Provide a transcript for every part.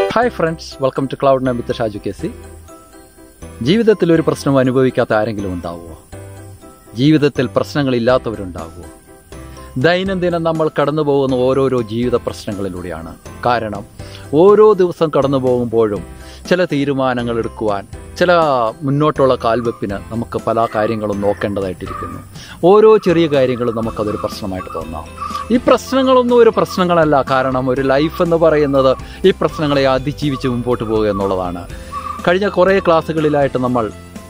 hi friends welcome to cloud nine with Shaju K C ജീവിതത്തിൽ ഒരു പ്രശ്നം അനുഭവിക്കാത്ത ആരെങ്കിലും ഉണ്ടാവുമോ ജീവിതത്തിൽ പ്രശ്നങ്ങളില്ലാത്തവരുണ്ടാവുമോ ദൈനംദിനം നമ്മൾ കടന്നു പോകുന്ന ഓരോരോ ജീവിത പ്രശ്നങ്ങളിലൂടെയാണ് കാരണം ഓരോ ദിവസം കടന്നു പോകുമ്പോഴും ചില തീരുമാനങ്ങൾ എടുക്കുവാൻ ചില മുന്നോട്ടുള്ള കാൽവെപ്പിന് നമുക്ക് പല കാര്യങ്ങളും നോക്കേണ്ടതായിട്ടിരിക്കുന്നു ഓരോ ചെറിയ കാര്യങ്ങളും നമുക്കതൊരു പ്രശ്നമായിട്ട് തോന്നാം ഈ പ്രശ്നങ്ങളൊന്നും ഒരു പ്രശ്നങ്ങളല്ല കാരണം ഒരു ലൈഫ് എന്ന് പറയുന്നത് ഈ പ്രശ്നങ്ങളെ അതിജീവിച്ച് മുമ്പോട്ട് പോകുക എന്നുള്ളതാണ് കഴിഞ്ഞ കുറേ ക്ലാസ്സുകളിലായിട്ട് നമ്മൾ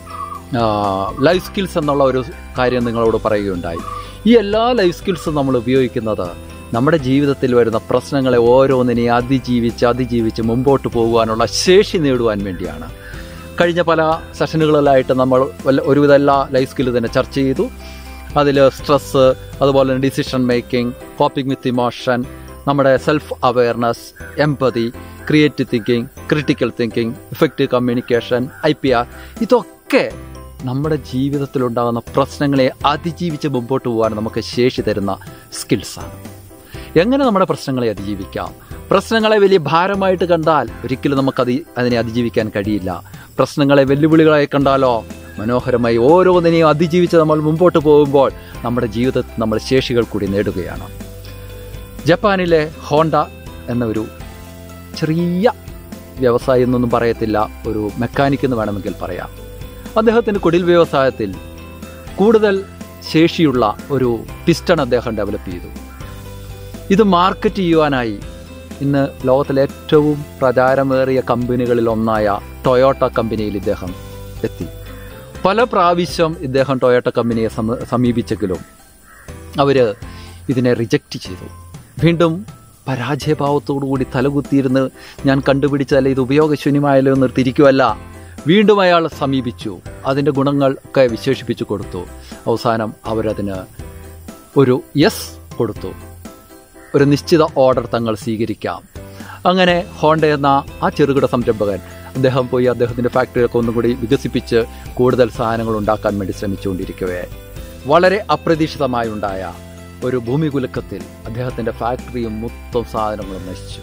ലൈഫ് സ്കിൽസ് എന്നുള്ള ഒരു കാര്യം നിങ്ങളോട് പറയുകയുണ്ടായി ഈ എല്ലാ ലൈഫ് സ്കിൽസും നമ്മൾ ഉപയോഗിക്കുന്നത് നമ്മുടെ ജീവിതത്തിൽ വരുന്ന പ്രശ്നങ്ങളെ ഓരോന്നിനെയും അതിജീവിച്ച് അതിജീവിച്ച് മുമ്പോട്ട് പോകുവാനുള്ള ശേഷി നേടുവാൻ വേണ്ടിയാണ് കഴിഞ്ഞ പല സെഷനുകളിലായിട്ട് നമ്മൾ വല്ല ഒരുവിധ എല്ലാ ലൈഫ് സ്കില്ല് തന്നെ ചർച്ച ചെയ്തു അതിൽ സ്ട്രെസ്സ് അതുപോലെ തന്നെ decision making coping with emotion നമ്മുടെ self awareness empathy creative thinking critical thinking effective communication I P R ഇതൊക്കെ നമ്മുടെ ജീവിതത്തിലുണ്ടാകുന്ന പ്രശ്നങ്ങളെ അതിജീവിച്ച് മുമ്പോട്ട് പോകാൻ നമുക്ക് ശേഷി തരുന്ന സ്കിൽസാണ് എങ്ങനെ നമ്മുടെ പ്രശ്നങ്ങളെ അതിജീവിക്കാം പ്രശ്നങ്ങളെ വലിയ ഭാരമായിട്ട് കണ്ടാൽ ഒരിക്കലും നമുക്ക് അതി അതിനെ അതിജീവിക്കാൻ കഴിയില്ല പ്രശ്നങ്ങളെ വെല്ലുവിളികളായി കണ്ടാലോ മനോഹരമായി ഓരോന്നിനെയും അതിജീവിച്ച് നമ്മൾ മുമ്പോട്ട് പോകുമ്പോൾ നമ്മുടെ ജീവിതത്തിൽ നമ്മൾ ശേഷികൾ കൂടി നേടുകയാണ് ജപ്പാനിലെ ഹോണ്ട എന്ന ഒരു ചെറിയ വ്യവസായി എന്നൊന്നും പറയത്തില്ല ഒരു മെക്കാനിക് എന്ന് വേണമെങ്കിൽ പറയാം അദ്ദേഹത്തിന് കുടിൽ വ്യവസായത്തിൽ കൂടുതൽ ശേഷിയുള്ള ഒരു പിസ്റ്റൺ അദ്ദേഹം ഡെവലപ്പ് ചെയ്തു ഇത് മാർക്കറ്റ് ചെയ്യുവാനായി ഇന്ന് ലോകത്തിലെ ഏറ്റവും പ്രചാരമേറിയ കമ്പനികളിൽ ഒന്നായ ടൊയോട്ട കമ്പനിയിൽ ഇദ്ദേഹം എത്തി പല പ്രാവശ്യം ഇദ്ദേഹം ടൊയോട്ട കമ്പനിയെ സമീപിച്ചെങ്കിലും അവർ ഇതിനെ റിജക്റ്റ് ചെയ്തു വീണ്ടും പരാജയഭാവത്തോടുകൂടി തലകുത്തിയിരുന്ന് ഞാൻ കണ്ടുപിടിച്ചല്ല ഇത് ഉപയോഗശൂന്യമായല്ലോ എന്ന് തിരിക്കുമല്ല വീണ്ടും അയാൾ സമീപിച്ചു അതിൻ്റെ ഗുണങ്ങൾ ഒക്കെ വിശേഷിപ്പിച്ചു കൊടുത്തു അവസാനം അവരതിന് ഒരു യെസ് കൊടുത്തു ഒരു നിശ്ചിത ഓർഡർ തങ്ങൾ സ്വീകരിക്കാം അങ്ങനെ ഹോണ്ട എന്ന ആ ചെറുകിട സംരംഭകൻ അദ്ദേഹം പോയി അദ്ദേഹത്തിൻ്റെ ഫാക്ടറിയൊക്കെ ഒന്നും കൂടി വികസിപ്പിച്ച് കൂടുതൽ സാധനങ്ങൾ ഉണ്ടാക്കാൻ വേണ്ടി ശ്രമിച്ചുകൊണ്ടിരിക്കവേ വളരെ അപ്രതീക്ഷിതമായി ഉണ്ടായ ഒരു ഭൂമികുലുക്കത്തിൽ അദ്ദേഹത്തിൻ്റെ ഫാക്ടറിയും മൊത്തം സാധനങ്ങളും നശിച്ചു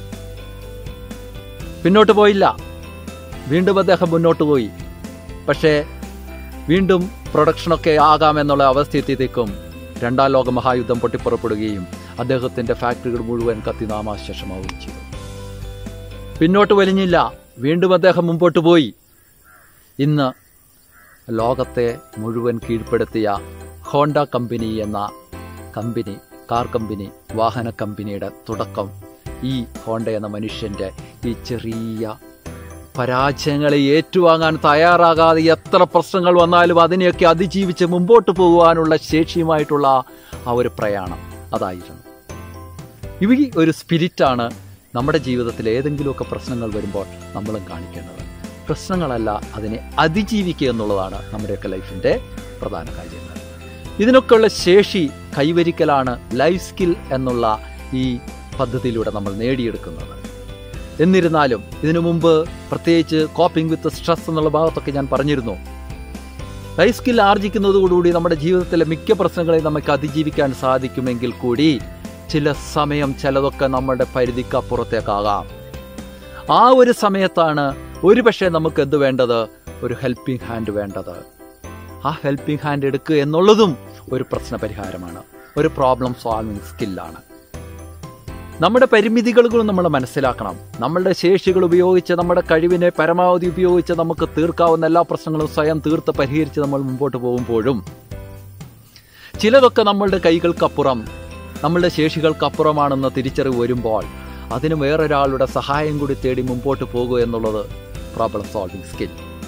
പിന്നോട്ട് പോയില്ല വീണ്ടും അദ്ദേഹം മുന്നോട്ട് പോയി പക്ഷേ വീണ്ടും പ്രൊഡക്ഷനൊക്കെ ആകാമെന്നുള്ള അവസ്ഥയെത്തിയതേക്കും രണ്ടാം ലോക മഹായുദ്ധം പൊട്ടിപ്പുറപ്പെടുകയും അദ്ദേഹത്തിൻ്റെ ഫാക്ടറികൾ മുഴുവൻ കത്തി നാമാശേഷമാവുകയും ചെയ്തു പിന്നോട്ട് വലിഞ്ഞില്ല വീണ്ടും അദ്ദേഹം മുമ്പോട്ട് പോയി ഇന്ന് ലോകത്തെ മുഴുവൻ കീഴ്പ്പെടുത്തിയ ഹോണ്ട കമ്പനി എന്ന കമ്പനി കാർ കമ്പനി വാഹന കമ്പനിയുടെ തുടക്കം ഈ ഹോണ്ട എന്ന മനുഷ്യൻ്റെ ഈ ചെറിയ പരാജയങ്ങളെ ഏറ്റുവാങ്ങാൻ തയ്യാറാകാതെ എത്ര പ്രശ്നങ്ങൾ വന്നാലും അതിനെയൊക്കെ അതിജീവിച്ച് മുമ്പോട്ട് പോകുവാനുള്ള ശേഷിയുമായിട്ടുള്ള ആ ഒരു പ്രയാണം അതായിരുന്നു ഇവ ഒരു സ്പിരിറ്റാണ് നമ്മുടെ ജീവിതത്തിൽ ഏതെങ്കിലുമൊക്കെ പ്രശ്നങ്ങൾ വരുമ്പോൾ നമ്മളും കാണിക്കേണ്ടത് പ്രശ്നങ്ങളല്ല അതിനെ അതിജീവിക്കുക എന്നുള്ളതാണ് നമ്മുടെയൊക്കെ ലൈഫിൻ്റെ പ്രധാന കാര്യങ്ങൾ ഇതിനൊക്കെയുള്ള ശേഷി കൈവരിക്കലാണ് ലൈഫ് സ്കിൽ എന്നുള്ള ഈ പദ്ധതിയിലൂടെ നമ്മൾ നേടിയെടുക്കുന്നത് എന്നിരുന്നാലും ഇതിനു മുമ്പ് പ്രത്യേകിച്ച് കോപ്പിംഗ് വിത്ത് സ്ട്രെസ് എന്നുള്ള ഭാഗത്തൊക്കെ ഞാൻ പറഞ്ഞിരുന്നു ലൈഫ് സ്കിൽ ആർജിക്കുന്നതോടുകൂടി നമ്മുടെ ജീവിതത്തിലെ മിക്ക പ്രശ്നങ്ങളെയും നമുക്ക് അതിജീവിക്കാൻ സാധിക്കുമെങ്കിൽ കൂടി ചില സമയം ചിലതൊക്കെ നമ്മുടെ പരിധിക്ക് അപ്പുറത്തേക്കാകാം ആ ഒരു സമയത്താണ് ഒരുപക്ഷെ നമുക്ക് എന്ത് വേണ്ടത് ഒരു ഹെൽപ്പിംഗ് ഹാൻഡ് വേണ്ടത് ആ ഹെൽപ്പിംഗ് ഹാൻഡ് എടുക്കുക എന്നുള്ളതും ഒരു പ്രശ്ന പരിഹാരമാണ് ഒരു പ്രോബ്ലം സോൾവിങ് സ്കില്ലാണ് നമ്മുടെ പരിമിതികളും നമ്മൾ മനസ്സിലാക്കണം നമ്മളുടെ ശേഷികൾ ഉപയോഗിച്ച് നമ്മുടെ കഴിവിനെ പരമാവധി ഉപയോഗിച്ച് നമുക്ക് തീർക്കാവുന്ന എല്ലാ പ്രശ്നങ്ങളും സ്വയം തീർത്ത് പരിഹരിച്ച് നമ്മൾ മുമ്പോട്ട് പോകുമ്പോഴും ചിലതൊക്കെ നമ്മളുടെ കൈകൾക്കപ്പുറം നമ്മളുടെ ശേഷികൾക്കപ്പുറമാണെന്ന് തിരിച്ചറിവ് വരുമ്പോൾ അതിന് വേറൊരാളുടെ സഹായം കൂടി തേടി മുമ്പോട്ട് പോകുക എന്നുള്ളത് പ്രോബ്ലം സോൾവിങ് സ്കിൽ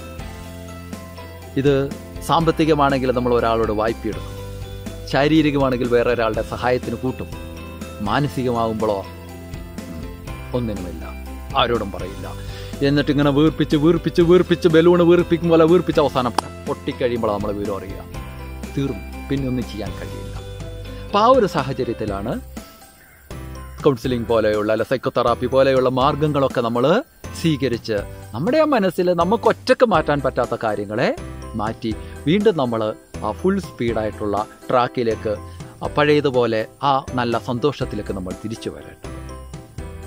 ഇത് സാമ്പത്തികമാണെങ്കിൽ നമ്മൾ ഒരാളോട് വായ്പയെടുക്കും ശാരീരികമാണെങ്കിൽ വേറെ ഒരാളുടെ സഹായത്തിന് കൂട്ടും മാനസികമാകുമ്പോഴോ ഒന്നിനുമില്ല ആരോടും പറയില്ല എന്നിട്ട് ഇങ്ങനെ വീർപ്പിച്ച് വീർപ്പിച്ച് വീർപ്പിച്ച് ബലൂണ് വീർപ്പിക്കും പോലെ വീർപ്പിച്ച് അവസാനം പൊട്ടിക്കഴിയുമ്പോൾ നമ്മൾ വിവരം അറിയുക തീർന്നു പിന്നെ ഒന്നും ചെയ്യാൻ കഴിയില്ല അപ്പം ആ ഒരു സാഹചര്യത്തിലാണ് കൗൺസിലിംഗ് പോലെയുള്ള അല്ല സൈക്കോതെറാപ്പി പോലെയുള്ള മാർഗങ്ങളൊക്കെ നമ്മൾ സ്വീകരിച്ച് നമ്മുടെ ആ മനസ്സിൽ നമുക്ക് ഒറ്റക്ക് മാറ്റാൻ പറ്റാത്ത കാര്യങ്ങളെ മാറ്റി വീണ്ടും നമ്മൾ ആ ഫുൾ സ്പീഡായിട്ടുള്ള ട്രാക്കിലേക്ക് പഴയതുപോലെ ആ നല്ല സന്തോഷത്തിലേക്ക് നമ്മൾ തിരിച്ചു വരേണ്ടത്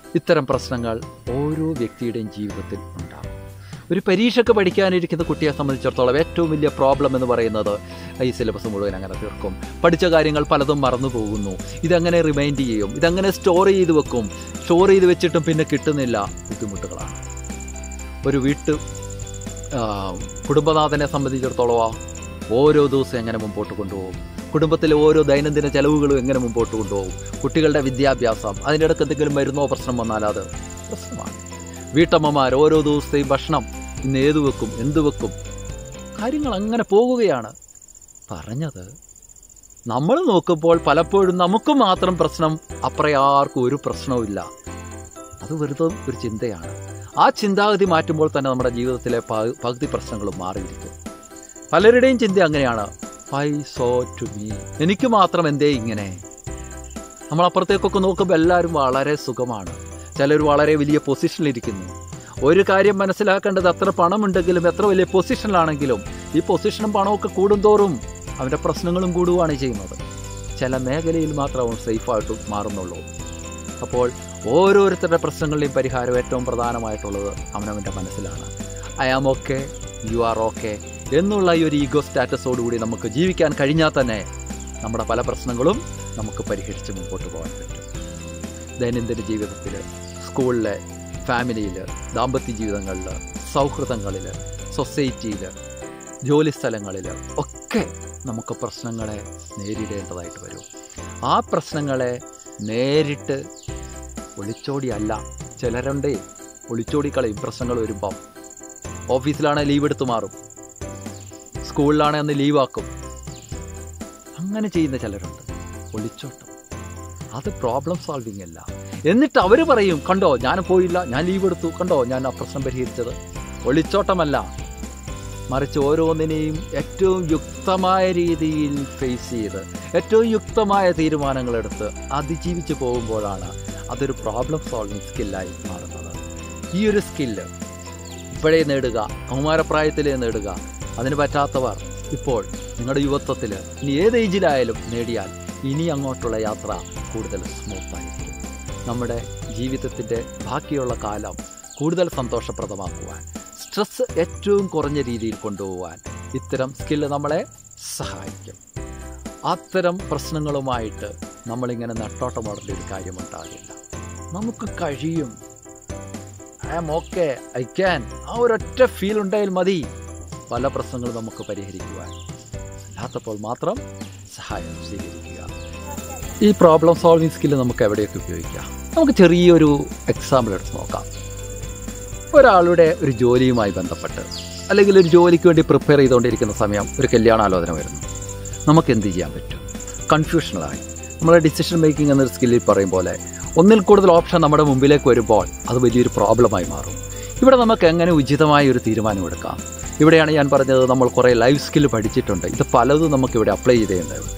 ഇത്തരം പ്രശ്നങ്ങൾ ഓരോ വ്യക്തിയുടെയും ജീവിതത്തിൽ ഉണ്ടാകും ഒരു പരീക്ഷയ്ക്ക് പഠിക്കാനിരിക്കുന്ന കുട്ടിയെ സംബന്ധിച്ചിടത്തോളം ഏറ്റവും വലിയ പ്രോബ്ലം എന്ന് പറയുന്നത് ഈ സിലബസ് മുഴുവൻ അങ്ങനെ തീർക്കും പഠിച്ച കാര്യങ്ങൾ പലതും മറന്നു പോകുന്നു ഇതെങ്ങനെ റിമൈൻഡ് ചെയ്യും ഇതെങ്ങനെ സ്റ്റോർ ചെയ്ത് വെക്കും സ്റ്റോർ ചെയ്ത് വെച്ചിട്ടും പിന്നെ കിട്ടുന്നില്ല ബുദ്ധിമുട്ടുകളാണ് ഒരു വീട്ട് ആ, കുടുംബനാഥനെ സംബന്ധിച്ചിടത്തോളം ഓരോ ദിവസവും എങ്ങനെ മുമ്പോട്ട് കൊണ്ടുപോകും കുടുംബത്തിലെ ഓരോ ദൈനംദിന ചെലവുകളും എങ്ങനെ മുമ്പോട്ട് കൊണ്ടുപോകും കുട്ടികളുടെ വിദ്യാഭ്യാസം അതിൻ്റെ ഇടയ്ക്ക് എന്തെങ്കിലും മരുന്നോ പ്രശ്നം വന്നാൽ അത് പ്രശ്നമാണ് വീട്ടമ്മമാർ ഓരോ ദിവസത്തെയും ഭക്ഷണം ഇന്ന് ഏത് വെക്കും എന്ത് വെക്കും കാര്യങ്ങൾ അങ്ങനെ പോകുകയാണ് പറഞ്ഞത് നമ്മൾ നോക്കുമ്പോൾ പലപ്പോഴും നമുക്ക് മാത്രം പ്രശ്നം അപ്പറയാർക്കും ഒരു പ്രശ്നവുമില്ല അത് വെറുതെ ഒരു ചിന്തയാണ് ആ ചിന്താഗതി മാറ്റുമ്പോൾ തന്നെ നമ്മുടെ ജീവിതത്തിലെ പ- പകുതി പ്രശ്നങ്ങളും മാറിയിരിക്കും പലരുടെയും ചിന്ത അങ്ങനെയാണ് ഐ സോ ടു മീ എനിക്ക് മാത്രം എന്തേ ഇങ്ങനെ നമ്മൾ അപ്പുറത്തേക്കൊക്കെ നോക്കുമ്പോൾ എല്ലാവരും വളരെ സുഖമാണ് ചിലർ വളരെ വലിയ പൊസിഷനിലിരിക്കുന്നു ഒരു കാര്യം മനസ്സിലാക്കേണ്ടത് എത്ര പണമുണ്ടെങ്കിലും എത്ര വലിയ പൊസിഷനിലാണെങ്കിലും ഈ പൊസിഷനും പണമൊക്കെ കൂടുന്തോറും അവൻ്റെ പ്രശ്നങ്ങളും കൂടുകയാണ് ചെയ്യുന്നത് ചില മേഖലയിൽ മാത്രം അവൻ സേഫായിട്ട് മാറുന്നുള്ളൂ അപ്പോൾ ഓരോരുത്തരുടെ പ്രശ്നങ്ങളുടെയും പരിഹാരം ഏറ്റവും പ്രധാനമായിട്ടുള്ളത് അവനവൻ്റെ മനസ്സിലാണ് I am okay you are okay എന്നുള്ള ഈ ഒരു ഈഗോ സ്റ്റാറ്റസോടുകൂടി നമുക്ക് ജീവിക്കാൻ കഴിഞ്ഞാൽ തന്നെ നമ്മുടെ പല പ്രശ്നങ്ങളും നമുക്ക് പരിഹരിച്ച് മുമ്പോട്ട് പോകാൻ പറ്റും ദൈനംദിന ജീവിതത്തിൽ സ്കൂളിലെ ഫാമിലിയിൽ ദാമ്പത്യ ജീവിതങ്ങളിൽ സൗഹൃദങ്ങളിൽ സൊസൈറ്റിയിൽ ജോലി സ്ഥലങ്ങളിൽ ഒക്കെ നമുക്ക് പ്രശ്നങ്ങളെ നേരിടേണ്ടതായിട്ട് വരും ആ പ്രശ്നങ്ങളെ നേരിട്ട് ഒളിച്ചോടിയല്ല ചിലരുണ്ടേ ഒളിച്ചോടിക്കളയും പ്രശ്നങ്ങൾ വരുമ്പം ഓഫീസിലാണെ ലീവ് എടുത്ത് മാറും സ്കൂളിലാണെ അന്ന് ലീവാക്കും അങ്ങനെ ചെയ്യുന്ന ചിലരുണ്ട് ഒളിച്ചോട്ടം അത് പ്രോബ്ലം സോൾവിങ് അല്ല എന്നിട്ട് അവർ പറയും കണ്ടോ ഞാൻ പോയില്ല ഞാൻ ലീവ് എടുത്തു കണ്ടോ ഞാൻ ആ പ്രശ്നം പരിഹരിച്ചത് ഒളിച്ചോട്ടമല്ല മറിച്ച് ഓരോന്നിനെയും ഏറ്റവും യുക്തമായ രീതിയിൽ ഫേസ് ചെയ്ത് ഏറ്റവും യുക്തമായ തീരുമാനങ്ങൾ എടുത്ത് അതിജീവിച്ച് പോകുമ്പോഴാണ് അതൊരു പ്രോബ്ലം സോൾവിങ് സ്കില്ലായി മാറുന്നത് ഈ ഒരു സ്കില്ല് ഇപ്പോഴേ നേടുക കൗമാരപ്രായത്തിലേ നേടുക അതിന് പറ്റാത്തവർ ഇപ്പോൾ നിങ്ങളുടെ യുവത്വത്തിൽ ഇനി ഏത് ഏജിലായാലും നേടിയാൽ ഇനി അങ്ങോട്ടുള്ള യാത്ര കൂടുതൽ സ്മൂത്തായിരിക്കും നമ്മുടെ ജീവിതത്തിൻ്റെ ബാക്കിയുള്ള കാലം കൂടുതൽ സന്തോഷപ്രദമാക്കുവാൻ സ്ട്രെസ് ഏറ്റവും കുറഞ്ഞ രീതിയിൽ കൊണ്ടുപോകാൻ ഇത്തരം സ്കില്ല് നമ്മളെ സഹായിക്കും അത്തരം പ്രശ്നങ്ങളുമായിട്ട് നമ്മളിങ്ങനെ നെട്ടോട്ടമോടേണ്ട ഒരു കാര്യമുണ്ടാകില്ല നമുക്ക് കഴിയും I am okay I can ആ ഒരൊറ്റ ഫീൽ ഉണ്ടായാൽ മതി പല പ്രശ്നങ്ങളും നമുക്ക് പരിഹരിക്കുവാൻ അല്ലാത്തപ്പോൾ മാത്രം സഹായം സ്വീകരിക്കുക ഈ പ്രോബ്ലം സോൾവിങ് സ്കില്ല് നമുക്ക് എവിടെയൊക്കെ ഉപയോഗിക്കാം നമുക്ക് ചെറിയൊരു എക്സാമ്പിൾ എടുത്ത് നോക്കാം ഒരാളുടെ ഒരു ജോലിയുമായി ബന്ധപ്പെട്ട് അല്ലെങ്കിൽ ഒരു ജോലിക്ക് വേണ്ടി പ്രിപ്പയർ ചെയ്തുകൊണ്ടിരിക്കുന്ന സമയം ഒരു കല്യാണാലോചന വരുന്നു നമുക്ക് എന്ത് ചെയ്യാൻ പറ്റും കൺഫ്യൂഷണലായി നമ്മളെ ഡിസിഷൻ മേക്കിംഗ് എന്നൊരു സ്കില്ലിൽ പറയും പോലെ ഒന്നിൽ കൂടുതൽ ഓപ്ഷൻ നമ്മുടെ മുമ്പിലേക്ക് വരുമ്പോൾ അത് വലിയൊരു പ്രോബ്ലമായി മാറും ഇവിടെ നമുക്ക് എങ്ങനെ ഉചിതമായ ഒരു തീരുമാനമെടുക്കാം ഇവിടെയാണ് ഞാൻ പറഞ്ഞത് നമ്മൾ കുറേ ലൈഫ് സ്കില്ല് പഠിച്ചിട്ടുണ്ട് ഇത് പലതും നമുക്ക് ഇവിടെ അപ്ലൈ ചെയ്തേണ്ടതുണ്ട്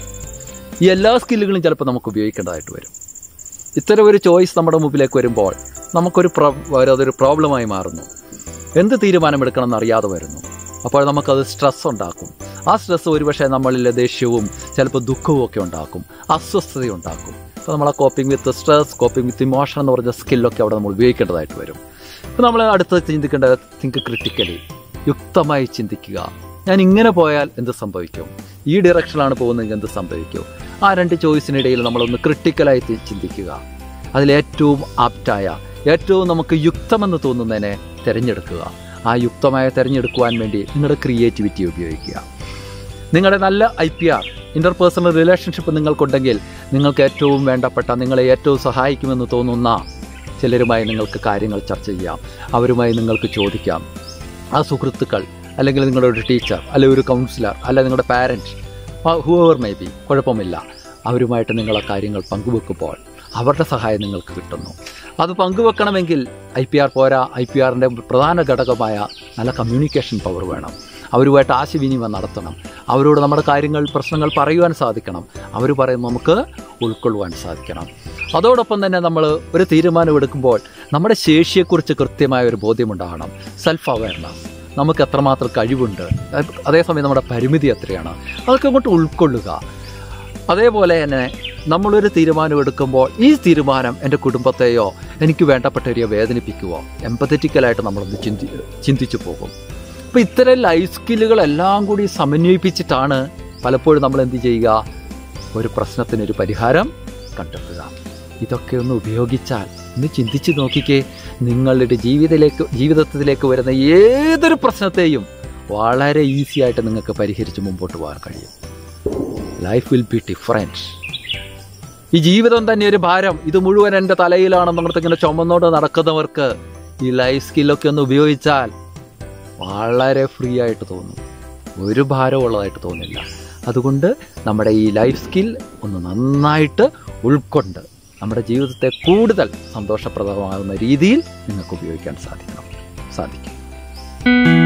ഈ എല്ലാ സ്കില്ലുകളും ചിലപ്പോൾ നമുക്ക് ഉപയോഗിക്കേണ്ടതായിട്ട് വരും ഇത്തരം ഒരു ചോയ്സ് നമ്മുടെ മുമ്പിലേക്ക് വരുമ്പോൾ നമുക്കൊരു പ്രോ അതൊരു പ്രോബ്ലമായി മാറുന്നു എന്ത് തീരുമാനമെടുക്കണം എന്നറിയാതെ വരുന്നു അപ്പോൾ നമുക്കത് സ്ട്രെസ് ഉണ്ടാക്കും ആ സ്ട്രെസ് ഒരുപക്ഷെ നമ്മളിൽ ദേഷ്യവും ചിലപ്പോൾ ദുഃഖവും ഒക്കെ ഉണ്ടാക്കും അസ്വസ്ഥത ഉണ്ടാക്കും അപ്പോൾ നമ്മൾ ആ coping with stress coping with emotion എന്ന് പറഞ്ഞ സ്കില്ലൊക്കെ അവിടെ നമ്മൾ ഉപയോഗിക്കേണ്ടതായിട്ട് വരും അപ്പോൾ നമ്മൾ അടുത്ത് ചിന്തിക്കേണ്ടത് തിങ്ക് ക്രിട്ടിക്കലി യുക്തമായി ചിന്തിക്കുക ഞാൻ ഇങ്ങനെ പോയാൽ എന്ത് സംഭവിക്കും ഈ ഡിറക്ഷനിലാണ് പോകുന്നതെങ്കിൽ എന്ത് സംഭവിക്കും ആ രണ്ട് ചോയ്സിനിടയിൽ നമ്മളൊന്ന് ക്രിട്ടിക്കലായി തി- ചിന്തിക്കുക അതിലേറ്റവും ആപ്റ്റായ ഏറ്റവും നമുക്ക് യുക്തമെന്ന് തോന്നുന്നതിനെ തിരഞ്ഞെടുക്കുക ആ യുക്തമായ തിരഞ്ഞെടുക്കുവാൻ വേണ്ടി നിങ്ങളുടെ ക്രിയേറ്റിവിറ്റി ഉപയോഗിക്കുക നിങ്ങളുടെ നല്ല I P R interpersonal relationship നിങ്ങൾക്കുണ്ടെങ്കിൽ നിങ്ങൾക്ക് ഏറ്റവും വേണ്ടപ്പെട്ട നിങ്ങളെ ഏറ്റവും സഹായിക്കുമെന്ന് തോന്നുന്ന ചിലരുമായി നിങ്ങൾക്ക് കാര്യങ്ങൾ ചർച്ച ചെയ്യാം അവരുമായി നിങ്ങൾക്ക് ചോദിക്കാം ആ സുഹൃത്തുക്കൾ അല്ലെങ്കിൽ നിങ്ങളുടെ ഒരു ടീച്ചർ അല്ലെങ്കിൽ ഒരു കൗൺസിലർ അല്ലെങ്കിൽ നിങ്ങളുടെ പാരൻറ്റ് ഹൂവർ മേ ബി കുഴപ്പമില്ല അവരുമായിട്ട് നിങ്ങൾ ആ കാര്യങ്ങൾ പങ്കുവെക്കുമ്പോൾ അവരുടെ സഹായം നിങ്ങൾക്ക് കിട്ടുന്നു അത് പങ്കുവെക്കണമെങ്കിൽ ഐ പി ആർ പോരാ ഐ പി ആറിൻ്റെ പ്രധാന ഘടകമായ നല്ല കമ്മ്യൂണിക്കേഷൻ പവർ വേണം അവരുമായിട്ട് ആശയവിനിമയം നടത്തണം അവരോട് നമ്മുടെ കാര്യങ്ങൾ പ്രശ്നങ്ങൾ പറയുവാൻ സാധിക്കണം അവർ പറയുന്നത് നമുക്ക് ഉൾക്കൊള്ളുവാൻ സാധിക്കണം അതോടൊപ്പം തന്നെ നമ്മൾ ഒരു തീരുമാനം എടുക്കുമ്പോൾ നമ്മുടെ ശേഷിയെക്കുറിച്ച് കൃത്യമായ ഒരു ബോധ്യമുണ്ടാകണം സെൽഫ് അവയർനെസ് നമുക്ക് എത്രമാത്രം കഴിവുണ്ട് അതേസമയം നമ്മുടെ പരിമിതി എത്രയാണ് അതൊക്കെ അങ്ങോട്ട് ഉൾക്കൊള്ളുക അതേപോലെ തന്നെ നമ്മളൊരു തീരുമാനം എടുക്കുമ്പോൾ ഈ തീരുമാനം എൻ്റെ കുടുംബത്തെയോ എനിക്ക് വേണ്ടപ്പെട്ടവരെയോ വേദനിപ്പിക്കുവോ എമ്പത്തറ്റിക്കലായിട്ട് നമ്മളൊന്ന് ചിന്തി ചിന്തിച്ചു പോകും അപ്പോൾ ഇത്തരം ലൈഫ് സ്കില്ലുകളെല്ലാം കൂടി സമന്വയിപ്പിച്ചിട്ടാണ് പലപ്പോഴും നമ്മൾ എന്ത് ചെയ്യുക ഒരു പ്രശ്നത്തിനൊരു പരിഹാരം കണ്ടെത്തുക ഇതൊക്കെ ഒന്ന് ഉപയോഗിച്ചാൽ ഒന്ന് ചിന്തിച്ച് നോക്കിക്കേ നിങ്ങളുടെ ജീവിതത്തിലേക്ക് ജീവിതത്തിലേക്ക് വരുന്ന ഏതൊരു പ്രശ്നത്തെയും വളരെ ഈസി ആയിട്ട് നിങ്ങൾക്ക് പരിഹരിച്ച് മുമ്പോട്ട് പോകാൻ കഴിയും ലൈഫ് വിൽ ബി ഡിഫറൻറ്റ് ഈ ജീവിതം തന്നെ ഒരു ഭാരം ഇത് മുഴുവൻ എൻ്റെ തലയിലാണെന്നോർത്ത് ഇങ്ങനെ ചുമന്നോട് നടക്കുന്നവർക്ക് ഈ ലൈഫ് സ്കില്ലൊക്കെ ഒന്ന് ഉപയോഗിച്ചാൽ വളരെ ഫ്രീ ആയിട്ട് തോന്നും ഒരു ഭാരവും ഉള്ളതായിട്ട് തോന്നില്ല അതുകൊണ്ട് നമ്മുടെ ഈ ലൈഫ് സ്കിൽ ഒന്ന് നന്നായിട്ട് ഉൾക്കൊണ്ട് നമ്മുടെ ജീവിതത്തെ കൂടുതൽ സന്തോഷപ്രദമാകുന്ന രീതിയിൽ നിങ്ങൾക്ക് ഉപയോഗിക്കാൻ സാധിക്കണം സാധിക്കും